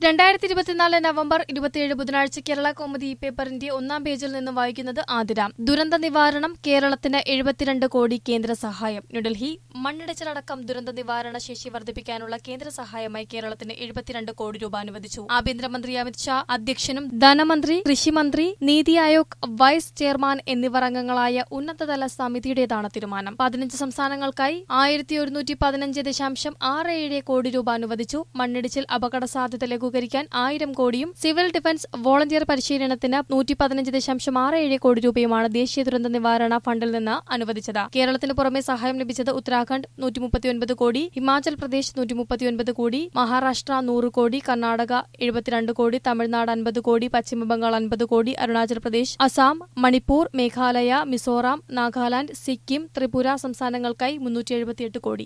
രണ്ടായിരത്തി ഇരുപത്തിനാല് നവംബർ ഇരുപത്തിയേഴ് ബുധനാഴ്ച കേരള കോമഡി ഈ പേപ്പറിന്റെ ഒന്നാം പേജിൽ നിന്നും വായിക്കുന്നത് ആതിരാം ദുരന്ത നിവാരണം കേരളത്തിന് എഴുപത്തിരണ്ട് കോടി കേന്ദ്ര സഹായം ന്യൂഡൽഹി മണ്ണിടിച്ചിലടക്കം ദുരന്ത നിവാരണ ശേഷി വർദ്ധിപ്പിക്കാനുള്ള കേന്ദ്ര സഹായമായി കേരളത്തിന് എഴുപത്തിരണ്ട് കോടി രൂപ അനുവദിച്ചു ആഭ്യന്തരമന്ത്രി അമിത് ഷാ അധ്യക്ഷനും ധനമന്ത്രി കൃഷിമന്ത്രി നീതി ആയോഗ് വൈസ് ചെയർമാൻ എന്നിവർ അംഗങ്ങളായ ഉന്നതതല സമിതിയുടേതാണ് തീരുമാനം പതിനഞ്ച് സംസ്ഥാനങ്ങൾക്കായി ആയിരത്തി ഒരുന്നൂറ്റി പതിനഞ്ച് ദശാംശം ആറ് ഏഴ് കോടി രൂപ അനുവദിച്ചു മണ്ണിടിച്ചിൽ അപകട സാധ്യത ലഘൂകരിക്കാൻ ആയിരം കോടിയും സിവിൽ ഡിഫൻസ് വോളണ്ടിയർ പരിശീലനത്തിന് നൂറ്റി പതിനഞ്ച് ദശാംശം ആറ് ഏഴ് കോടി രൂപയുമാണ് ദേശീയ ദുരന്ത നിവാരണ ഫണ്ടിൽ നിന്ന് അനുവദിച്ചത് കേരളത്തിന് പുറമെ സഹായം ലഭിച്ചത് ഉത്തരാഖണ്ഡ് നൂറ്റി മുപ്പത്തിയൊൻപത് കോടി ഹിമാചൽ പ്രദേശ് നൂറ്റി മുപ്പത്തിയൊൻപത് കോടി മഹാരാഷ്ട്ര നൂറ് കോടി കർണാടക എഴുപത്തിരണ്ട് കോടി തമിഴ്നാട് അൻപത് കോടി പശ്ചിമബംഗാൾ അൻപത് കോടി അരുണാചൽ പ്രദേശ് അസാം മണിപ്പൂർ മേഘാലയ മിസോറാം നാഗാലാന്റ് സിക്കിം ത്രിപുര സംസ്ഥാനങ്ങൾക്കായി മുന്നൂറ്റി എഴുപത്തിയെട്ട് കോടി